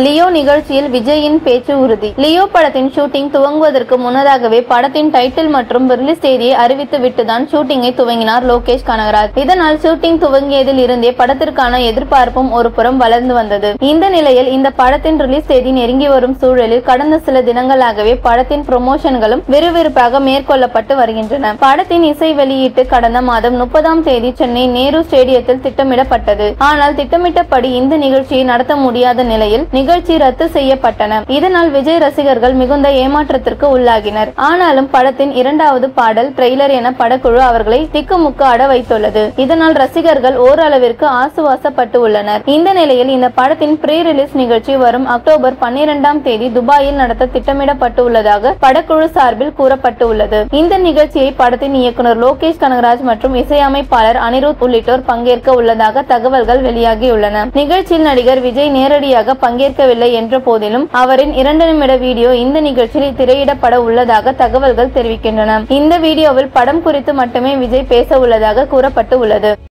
Leo நிகழ்ச்சியில் விஜயின் பேச்சு உறுதி லியோ படத்தின் ஷூட்டிங் துவங்குவதற்கு முன்னதாகவே படத்தின் டைட்டில் மற்றும் ரிலீஸ் தேதியை அறிவித்து விட்டுதான் ஷூட்டிங்கை துவங்கினார் லோகேஷ் கனகராஜ் இதனால் ஷூட்டிங் துவங்கியதில் இருந்தே படத்திற்கான எதிர்பார்ப்பும் ஒரு புறம் வளர்ந்து வந்தது இந்த நிலையில் இந்த படத்தின் ரிலீஸ் தேதி நெருங்கி வரும் சூழலில் கடந்த சில தினங்களாகவே படத்தின் ப்ரொமோஷன்களும் விறுவிறுப்பாக மேற்கொள்ளப்பட்டு வருகின்றன படத்தின் இசை வெளியீட்டு கடந்த மாதம் முப்பதாம் தேதி சென்னை நேரு ஸ்டேடியத்தில் திட்டமிடப்பட்டது ஆனால் திட்டமிட்டபடி இந்த நிகழ்ச்சியை நடத்த முடியாத நிலையில் நிகழ்ச்சி ரத்து செய்யப்பட்டன இதனால் விஜய் ரசிகர்கள் மிகுந்த ஏமாற்றத்திற்கு உள்ளாகினர் ஆனாலும் படத்தின் இரண்டாவது பாடல் ட்ரெய்லர் என படக்குழு அவர்களை திக்குமுக்கு அட வைத்துள்ளது இதனால் ரசிகர்கள் ஓரளவிற்கு ஆசுவாசப்பட்டு உள்ளனர் இந்த நிலையில் இந்த படத்தின் ப்ரீ ரிலீஸ் நிகழ்ச்சி வரும் அக்டோபர் பன்னிரெண்டாம் தேதி துபாயில் நடத்த திட்டமிடப்பட்டு உள்ளதாக படக்குழு சார்பில் கூறப்பட்டு உள்ளது இந்த நிகழ்ச்சியை படத்தின் இயக்குனர் லோகேஷ் கனகராஜ் மற்றும் இசையமைப்பாளர் அனிருத் உள்ளிட்டோர் பங்கேற்க உள்ளதாக தகவல்கள் வெளியாகியுள்ளன நிகழ்ச்சியில் நடிகர் விஜய் நேரடியாக பங்கேற்கவில்லை என்ற போதிலும் அவரின் இரண்டு நிமிட வீடியோ இந்த நிகழ்ச்சியில் திரையிடப்பட உள்ளதாக தகவல்கள் தெரிவிக்கின்றன இந்த வீடியோவில் படம் குறித்து மட்டுமே விஜய் பேச உள்ளதாக கூறப்பட்டு உள்ளது